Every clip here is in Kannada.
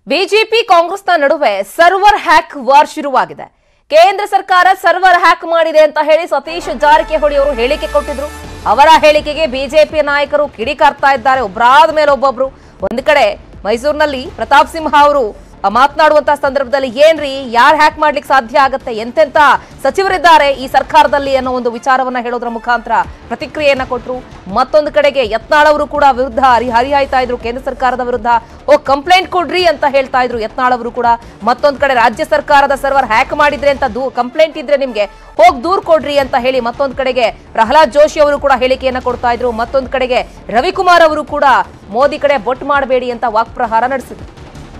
ಬಿಜೆಪಿ ಕಾಂಗ್ರೆಸ್ನ ನಡುವೆ ಸರ್ವರ್ ಹ್ಯಾಕ್ ವಾರ್ ಶುರುವಾಗಿದೆ ಕೇಂದ್ರ ಸರ್ಕಾರ ಸರ್ವರ್ ಹ್ಯಾಕ್ ಮಾಡಿದೆ ಅಂತ ಹೇಳಿ ಸತೀಶ್ ಜಾರಕಿಹೊಳಿ ಅವರು ಹೇಳಿಕೆ ಕೊಟ್ಟಿದ್ರು ಅವರ ಹೇಳಿಕೆಗೆ ಬಿಜೆಪಿ ನಾಯಕರು ಕಿಡಿಕಾರ್ತಾ ಇದ್ದಾರೆ ಒಬ್ಬರಾದ ಮೇಲೆ ಒಬ್ಬೊಬ್ರು ಒಂದ್ ಕಡೆ ಮೈಸೂರಿನಲ್ಲಿ ಪ್ರತಾಪ್ ಸಿಂಹ ಅವರು ಮಾತನಾಡುವಂತ ಸಂದರ್ಭದಲ್ಲಿ ಏನ್ರಿ ಯಾರು ಹ್ಯಾಕ್ ಮಾಡ್ಲಿಕ್ಕೆ ಸಾಧ್ಯ ಆಗತ್ತೆ ಎಂತೆಂತ ಸಚಿವರಿದ್ದಾರೆ ಈ ಸರ್ಕಾರದಲ್ಲಿ ಅನ್ನೋ ಒಂದು ವಿಚಾರವನ್ನ ಹೇಳೋದ್ರ ಮುಖಾಂತರ ಪ್ರತಿಕ್ರಿಯೆಯನ್ನ ಕೊಟ್ರು ಮತ್ತೊಂದು ಕಡೆಗೆ ಯತ್ನಾಳ್ ಅವರು ಕೂಡ ವಿರುದ್ಧ ಹರಿ ಹರಿಹಾಯ್ತಾ ಇದ್ರು ಕೇಂದ್ರ ಸರ್ಕಾರದ ವಿರುದ್ಧ ಓ ಕಂಪ್ಲೇಂಟ್ ಕೊಡ್ರಿ ಅಂತ ಹೇಳ್ತಾ ಇದ್ರು ಯತ್ನಾಳ್ ಅವರು ಕೂಡ ಮತ್ತೊಂದು ಕಡೆ ರಾಜ್ಯ ಸರ್ಕಾರದ ಸರ್ವರ್ ಹ್ಯಾಕ್ ಮಾಡಿದ್ರೆ ಅಂತ ದೂ ಕಂಪ್ಲೇಂಟ್ ಇದ್ರೆ ನಿಮ್ಗೆ ಹೋಗ್ ದೂರ್ ಕೊಡ್ರಿ ಅಂತ ಹೇಳಿ ಮತ್ತೊಂದು ಕಡೆಗೆ ಪ್ರಹ್ಲಾದ್ ಜೋಶಿ ಅವರು ಕೂಡ ಹೇಳಿಕೆಯನ್ನ ಕೊಡ್ತಾ ಇದ್ರು ಮತ್ತೊಂದು ಕಡೆಗೆ ರವಿಕುಮಾರ್ ಅವರು ಕೂಡ ಮೋದಿ ಕಡೆ ಬೊಟ್ ಮಾಡಬೇಡಿ ಅಂತ ವಾಕ್ಪ್ರಹಾರ ನಡೆಸಿದ್ರು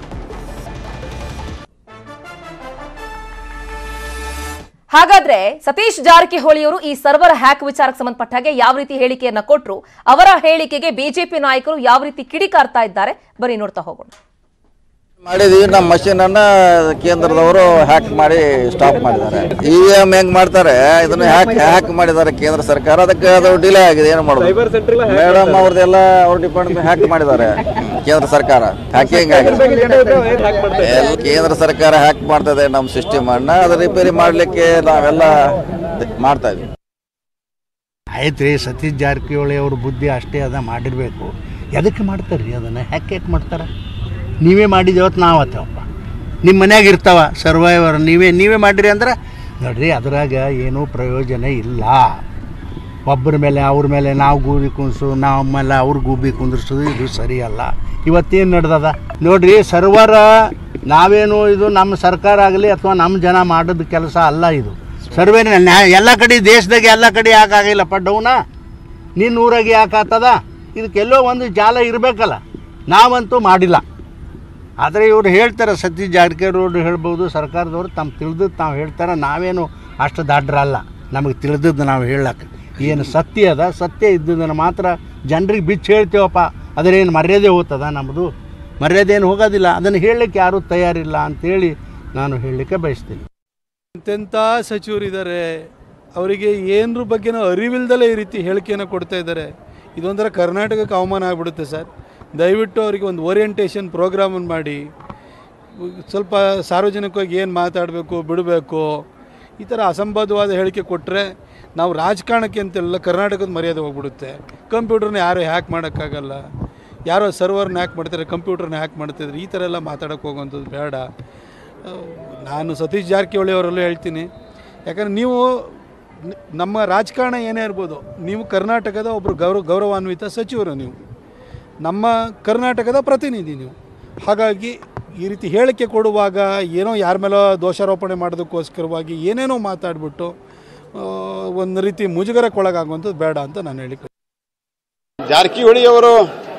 ಹಾಗಾದ್ರೆ ಸತೀಶ್ ಜಾರಕಿಹೊಳಿ ಅವರು ಈ ಸರ್ವರ್ ಹ್ಯಾಕ್ ವಿಚಾರಕ್ಕೆ ಸಂಬಂಧಪಟ್ಟ ಹಾಗೆ ಯಾವ ರೀತಿ ಹೇಳಿಕೆಯನ್ನ ಕೊಟ್ರು ಅವರ ಹೇಳಿಕೆಗೆ ಬಿಜೆಪಿ ನಾಯಕರು ಯಾವ ರೀತಿ ಕಿಡಿಕಾರ್ತಾ ಇದ್ದಾರೆ ಬರೀ ನೋಡ್ತಾ ಹೋಗೋಣ ಮಾಡಿದೀವಿ ನಮ್ಮ ಮಷೀನ್ ಅನ್ನ ಕೇಂದ್ರದವರು ಹ್ಯಾಕ್ ಮಾಡಿ ಸ್ಟಾಪ್ ಮಾಡಿದ್ದಾರೆ ಇ ವಿ ಎಂ ಹೆಂಗ್ ಮಾಡ್ತಾರೆ ಇದನ್ನ ಹ್ಯಾಕ್ ಹ್ಯಾಕ್ ಮಾಡಿದ್ದಾರೆ ಕೇಂದ್ರ ಸರ್ಕಾರ ಅದಕ್ಕೆ ಅದು ಡಿಲೇ ಆಗಿದೆ ಏನು ಮಾಡೋದು ಮೇಡಮ್ ಅವ್ರದ್ದೆಲ್ಲ ಅವ್ರ ಡಿಪಾರ್ಟ್ಮೆಂಟ್ ಹ್ಯಾಕ್ ಮಾಡಿದ್ದಾರೆ ಕೇಂದ್ರ ಸರ್ಕಾರ ಹ್ಯಾಕಿಂಗ್ ಆಗಿದೆ ಎಲ್ಲ ಕೇಂದ್ರ ಸರ್ಕಾರ ಹ್ಯಾಕ್ ಮಾಡ್ತದೆ ನಮ್ಮ ಸಿಸ್ಟಮ್ ಅನ್ನ ಅದು ರಿಪೇರಿ ಮಾಡ್ಲಿಕ್ಕೆ ನಾವೆಲ್ಲ ಮಾಡ್ತಾ ಇದ್ವಿ ಆಯ್ತು ರೀ ಸತೀಶ್ ಜಾರಕಿಹೊಳಿ ಅವ್ರ ಬುದ್ಧಿ ಅಷ್ಟೇ ಅದ ಮಾಡಿರಬೇಕು ಎದಕ್ಕೆ ಮಾಡ್ತಾರೆ ರೀ ಅದನ್ನು ಹ್ಯಾಕ್ ಯಾಕೆ ಮಾಡ್ತಾರೆ ನೀವೇ ಮಾಡಿದೇವತ್ತು ನಾವು ಆತವಪ್ಪ ನಿಮ್ಮ ಮನ್ಯಾಗ ಇರ್ತಾವ ಸರ್ವೈವರ್ ನೀವೇ ನೀವೇ ಮಾಡಿರಿ ಅಂದ್ರೆ ನೋಡ್ರಿ ಅದ್ರಾಗ ಏನೂ ಪ್ರಯೋಜನ ಇಲ್ಲ ಒಬ್ಬರ ಮೇಲೆ ಅವ್ರ ಮೇಲೆ ನಾವು ಗೂಬಿ ಕುಂದಿಸು ನಾವು ಮೇಲೆ ಅವ್ರು ಗೂಬಿ ಕುಂದಿರ್ಸೋದು ಇದು ಸರಿಯಲ್ಲ ಇವತ್ತೇನು ನಡೆದದ ನೋಡ್ರಿ ಸರ್ವರ ನಾವೇನು ಇದು ನಮ್ಮ ಸರ್ಕಾರ ಆಗಲಿ ಅಥವಾ ನಮ್ಮ ಜನ ಮಾಡೋದು ಕೆಲಸ ಅಲ್ಲ ಇದು ಸರ್ವೇ ಎಲ್ಲ ಕಡೆ ದೇಶದಾಗ ಎಲ್ಲ ಕಡೆ ಯಾಕೆ ಆಗಿಲ್ಲಪ್ಪ ಡೌನ ನಿನ್ನ ಊರಾಗೆ ಯಾಕೆ ಆಗ್ತದ ಇದಕ್ಕೆಲ್ಲೋ ಒಂದು ಜಾಲ ಇರಬೇಕಲ್ಲ ನಾವಂತೂ ಮಾಡಿಲ್ಲ ಆದರೆ ಇವ್ರು ಹೇಳ್ತಾರೆ ಸತೀಶ್ ಜಾರಕಿಹೊಳಿ ಅವರು ಹೇಳ್ಬೋದು ಸರ್ಕಾರದವ್ರು ತಮ್ಮ ತಿಳಿದದ್ದು ತಾವು ಹೇಳ್ತಾರೆ ನಾವೇನು ಅಷ್ಟು ದಾಡ್ರಲ್ಲ ನಮಗೆ ತಿಳಿದದ್ದು ನಾವು ಹೇಳಕ್ಕೆ ಏನು ಸತ್ಯ ಅದ ಸತ್ಯ ಇದ್ದದನ್ನು ಮಾತ್ರ ಜನರಿಗೆ ಬಿಚ್ಚಿ ಹೇಳ್ತೇವಪ್ಪ ಅದರೇನು ಮರ್ಯಾದೆ ಹೋಗ್ತದ ನಮ್ಮದು ಮರ್ಯಾದೆ ಏನು ಹೋಗೋದಿಲ್ಲ ಅದನ್ನು ಹೇಳಲಿಕ್ಕೆ ಯಾರೂ ತಯಾರಿಲ್ಲ ಅಂತೇಳಿ ನಾನು ಹೇಳಲಿಕ್ಕೆ ಬಯಸ್ತೀನಿ ಎಂತೆಂಥ ಸಚಿವರಿದ್ದಾರೆ ಅವರಿಗೆ ಏನರ ಬಗ್ಗೆನೂ ಅರಿವಿಲ್ದಲೇ ಈ ರೀತಿ ಹೇಳಿಕೆಯನ್ನು ಕೊಡ್ತಾ ಇದ್ದಾರೆ ಇದೊಂಥರ ಕರ್ನಾಟಕಕ್ಕೆ ಅವಮಾನ ಆಗಿಬಿಡುತ್ತೆ ಸರ್ ದಯವಿಟ್ಟು ಅವರಿಗೆ ಒಂದು ಓರಿಯೆಂಟೇಷನ್ ಪ್ರೋಗ್ರಾಮನ್ನು ಮಾಡಿ ಸ್ವಲ್ಪ ಸಾರ್ವಜನಿಕವಾಗಿ ಏನು ಮಾತಾಡಬೇಕು ಬಿಡಬೇಕು ಈ ಥರ ಅಸಂಬದ್ಧವಾದ ಹೇಳಿಕೆ ಕೊಟ್ಟರೆ ನಾವು ರಾಜಕಾರಣಕ್ಕೆ ಅಂತೆಲ್ಲ ಕರ್ನಾಟಕದ ಮರ್ಯಾದೆ ಹೋಗ್ಬಿಡುತ್ತೆ ಕಂಪ್ಯೂಟರ್ನ ಯಾರು ಹ್ಯಾಕ್ ಮಾಡೋಕ್ಕಾಗಲ್ಲ ಯಾರೋ ಸರ್ವರ್ನ ಹ್ಯಾಕ್ ಮಾಡ್ತಾರೆ ಕಂಪ್ಯೂಟರ್ನ ಹ್ಯಾಕ್ ಮಾಡ್ತಿದ್ರೆ ಈ ಥರ ಎಲ್ಲ ಮಾತಾಡೋಕ್ಕೆ ಹೋಗುವಂಥದ್ದು ಬೇಡ ಆ, ನಾನು ಸತೀಶ್ ಜಾರಕಿಹೊಳಿ ಅವರೆಲ್ಲ ಹೇಳ್ತೀನಿ ಯಾಕಂದರೆ ನೀವು ನ- ನಮ್ಮ ರಾಜಕಾರಣ ಏನೇ ಇರ್ಬೋದು ನೀವು ಕರ್ನಾಟಕದ ಒಬ್ಬರು ಗೌರವ ಗೌರವಾನ್ವಿತ ಸಚಿವರು ನೀವು ನಮ್ಮ ಕರ್ನಾಟಕದ ಪ್ರತಿನಿಧಿ ನೀವು ಹಾಗಾಗಿ ಈ ರೀತಿ ಹೇಳಿಕೆ ಕೊಡುವಾಗ ಏನೋ ಯಾರ ಮೇಲೋ ದೋಷಾರೋಪಣೆ ಮಾಡೋದಕ್ಕೋಸ್ಕರವಾಗಿ ಏನೇನೋ ಮಾತಾಡಿಬಿಟ್ಟು ಒಂದು ರೀತಿ ಮುಜುಗರಕ್ಕೊಳಗಾಗುವಂಥದ್ದು ಬೇಡ ಅಂತ ನಾನು ಹೇಳಿ ಜಾರಕಿಹೊಳಿ ಅವರು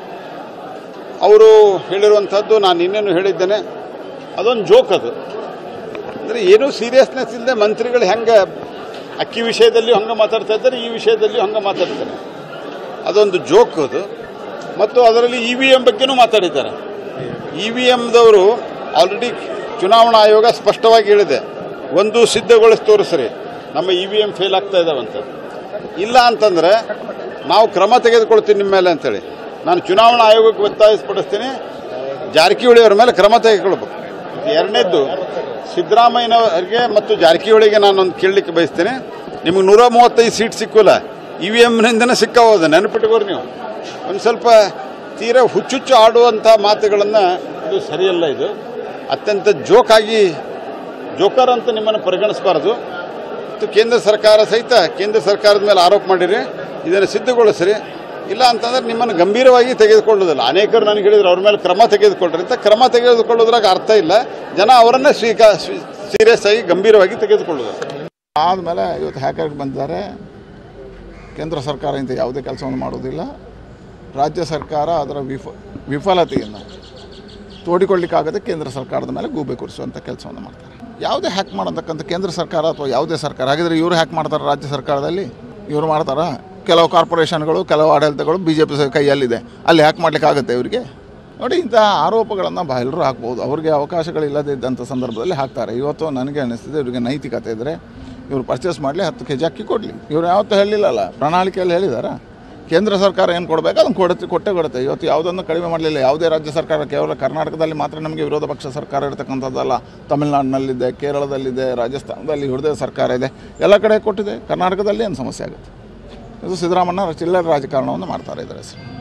ಅವರು ಹೇಳಿರುವಂಥದ್ದು ನಾನು ಇನ್ನೇನು ಹೇಳಿದ್ದೇನೆ ಅದೊಂದು ಜೋಕ್ ಅದು ಅಂದರೆ ಏನೂ ಸೀರಿಯಸ್ನೆಸ್ ಇಲ್ಲದೆ ಮಂತ್ರಿಗಳು ಹೆಂಗೆ ಅಕ್ಕಿ ವಿಷಯದಲ್ಲಿ ಹಂಗೆ ಮಾತಾಡ್ತಾ ಇದ್ದಾರೆ ಈ ವಿಷಯದಲ್ಲಿ ಹಂಗೆ ಮಾತಾಡ್ತಾರೆ ಅದೊಂದು ಜೋಕ್ ಅದು ಮತ್ತು ಅದರಲ್ಲಿ ಇ ವಿ ಎಮ್ ಬಗ್ಗೆನೂ ಮಾತಾಡಿದ್ದಾರೆ ಇ ವಿ ಎಮ್ದವರು ಆಲ್ರೆಡಿ ಚುನಾವಣಾ ಆಯೋಗ ಸ್ಪಷ್ಟವಾಗಿ ಹೇಳಿದೆ ಒಂದು ಸಿದ್ಧಗೊಳಿಸಿ ತೋರಿಸ್ರಿ ನಮ್ಮ ಇ ವಿ ಎಮ್ ಫೇಲ್ ಆಗ್ತಾ ಇದ್ದಾವಂತ ಇಲ್ಲ ಅಂತಂದರೆ ನಾವು ಕ್ರಮ ತೆಗೆದುಕೊಳ್ತೀವಿ ನಿಮ್ಮ ಮೇಲೆ ಅಂತೇಳಿ ನಾನು ಚುನಾವಣಾ ಆಯೋಗಕ್ಕೆ ಒತ್ತಾಯಿಸ್ಪಡಿಸ್ತೀನಿ ಜಾರಕಿಹೊಳಿ ಅವರ ಮೇಲೆ ಕ್ರಮ ತೆಗೆದುಕೊಳ್ಬೇಕು ಎರಡನೇದ್ದು ಸಿದ್ದರಾಮಯ್ಯನವರಿಗೆ ಮತ್ತು ಜಾರಕಿಹೊಳಿಗೆ ನಾನೊಂದು ಕೇಳಲಿಕ್ಕೆ ಬಯಸ್ತೇನೆ ನಿಮಗೆ ನೂರ ಮೂವತ್ತೈದು ಸೀಟ್ ಸಿಕ್ಕೋಲ್ಲ ಇ ವಿ ಎಮ್ನಿಂದನೇ ಸಿಕ್ಕಾವೋದು ನೆನಪಿಟ್ಕೋರಿ ನೀವು ಒಂದು ಸ್ವಲ್ಪ ತೀರಾ ಹುಚ್ಚುಚ್ಚು ಆಡುವಂಥ ಮಾತುಗಳನ್ನು ಇದು ಸರಿಯಲ್ಲ ಇದು ಅತ್ಯಂತ ಜೋಕಾಗಿ ಜೋಕರ್ ಅಂತ ನಿಮ್ಮನ್ನು ಪರಿಗಣಿಸಬಾರದು ಮತ್ತು ಕೇಂದ್ರ ಸರ್ಕಾರ ಸಹಿತ ಕೇಂದ್ರ ಸರ್ಕಾರದ ಮೇಲೆ ಆರೋಪ ಮಾಡಿರಿ ಇದನ್ನು ಸಿದ್ಧಗೊಳಿಸ್ರಿ ಇಲ್ಲ ಅಂತಂದ್ರೆ ನಿಮ್ಮನ್ನು ಗಂಭೀರವಾಗಿ ತೆಗೆದುಕೊಳ್ಳೋದಿಲ್ಲ ಅನೇಕರು ನನಗೆ ಹೇಳಿದ್ರು ಅವ್ರ ಮೇಲೆ ಕ್ರಮ ತೆಗೆದುಕೊಳ್ಳ್ರಿ ಅಂತ ಕ್ರಮ ತೆಗೆದುಕೊಳ್ಳೋದ್ರಾಗ ಅರ್ಥ ಇಲ್ಲ ಜನ ಅವರನ್ನೇ ಸ್ವೀಕಾ ಸೀರಿಯಸ್ ಆಗಿ ಗಂಭೀರವಾಗಿ ತೆಗೆದುಕೊಳ್ಳೋದು ಆದಮೇಲೆ ಇವತ್ತು ಹ್ಯಾಕರ್ಗೆ ಬಂದಿದ್ದಾರೆ ಕೇಂದ್ರ ಸರ್ಕಾರ ಇಂಥ ಯಾವುದೇ ಕೆಲಸವನ್ನು ಮಾಡೋದಿಲ್ಲ ರಾಜ್ಯ ಸರ್ಕಾರ ಅದರ ವಿಫ ವಿಫಲತೆಯನ್ನು ತೋಡಿಕೊಳ್ಳಿಕ್ಕಾಗದೆ ಕೇಂದ್ರ ಸರ್ಕಾರದ ಮೇಲೆ ಗೂಬೆ ಕೂರಿಸುವಂಥ ಕೆಲಸವನ್ನು ಮಾಡ್ತಾರೆ ಯಾವುದೇ ಹ್ಯಾಕ್ ಮಾಡೋತಕ್ಕಂಥ ಕೇಂದ್ರ ಸರ್ಕಾರ ಅಥವಾ ಯಾವುದೇ ಸರ್ಕಾರ ಹಾಗಿದ್ರೆ ಇವರು ಹ್ಯಾಕ್ ಮಾಡ್ತಾರೆ ರಾಜ್ಯ ಸರ್ಕಾರದಲ್ಲಿ ಇವರು ಮಾಡ್ತಾರಾ ಕೆಲವು ಕಾರ್ಪೊರೇಷನ್ಗಳು ಕೆಲವು ಆಡಳಿತಗಳು ಬಿ ಜೆ ಪಿ ಕೈಯಲ್ಲಿದೆ ಅಲ್ಲಿ ಹ್ಯಾಕ್ ಮಾಡಲಿಕ್ಕಾಗತ್ತೆ ಇವರಿಗೆ ನೋಡಿ ಇಂಥ ಆರೋಪಗಳನ್ನು ಬಾ ಎಲ್ಲರೂ ಹಾಕ್ಬೋದು ಅವ್ರಿಗೆ ಅವಕಾಶಗಳಿಲ್ಲದೇ ಇದ್ದಂಥ ಸಂದರ್ಭದಲ್ಲಿ ಹಾಕ್ತಾರೆ ಇವತ್ತು ನನಗೆ ಅನ್ನಿಸ್ತಿದೆ ಇವರಿಗೆ ನೈತಿಕತೆ ಇದ್ದರೆ ಇವರು ಪರ್ಚೇಸ್ ಮಾಡಲಿ ಹತ್ತು ಕೆ ಜಿ ಅಕ್ಕಿ ಕೊಡಲಿ ಇವ್ರು ಯಾವತ್ತೂ ಹೇಳಿಲ್ಲಲ್ಲ ಪ್ರಣಾಳಿಕೆಯಲ್ಲಿ ಹೇಳಿದಾರ ಕೇಂದ್ರ ಸರ್ಕಾರ ಏನು ಕೊಡಬೇಕು ಅದನ್ನು ಕೊಡುತ್ತೆ ಕೊಟ್ಟೇ ಕೊಡುತ್ತೆ ಇವತ್ತು ಯಾವುದನ್ನು ಕಡಿಮೆ ಮಾಡಲಿಲ್ಲ ಯಾವುದೇ ರಾಜ್ಯ ಸರ್ಕಾರ ಕೇವಲ ಕರ್ನಾಟಕದಲ್ಲಿ ಮಾತ್ರ ನಮಗೆ ವಿರೋಧ ಪಕ್ಷ ಸರ್ಕಾರ ಇರತಕ್ಕಂಥದ್ದಲ್ಲ ತಮಿಳುನಾಡಿನಲ್ಲಿದೆ ಕೇರಳದಲ್ಲಿದೆ ರಾಜಸ್ಥಾನದಲ್ಲಿ ಹಿಡಿದ ಸರ್ಕಾರ ಇದೆ ಎಲ್ಲ ಕಡೆ ಕೊಟ್ಟಿದೆ ಕರ್ನಾಟಕದಲ್ಲಿ ಏನು ಸಮಸ್ಯೆ ಆಗುತ್ತೆ ಇದು ಸಿದ್ದರಾಮಣ್ಣ ಚಿಲ್ಲರೆ ರಾಜಕಾರಣವನ್ನು ಮಾಡ್ತಾರೆ ಇದರ ಹೆಸರು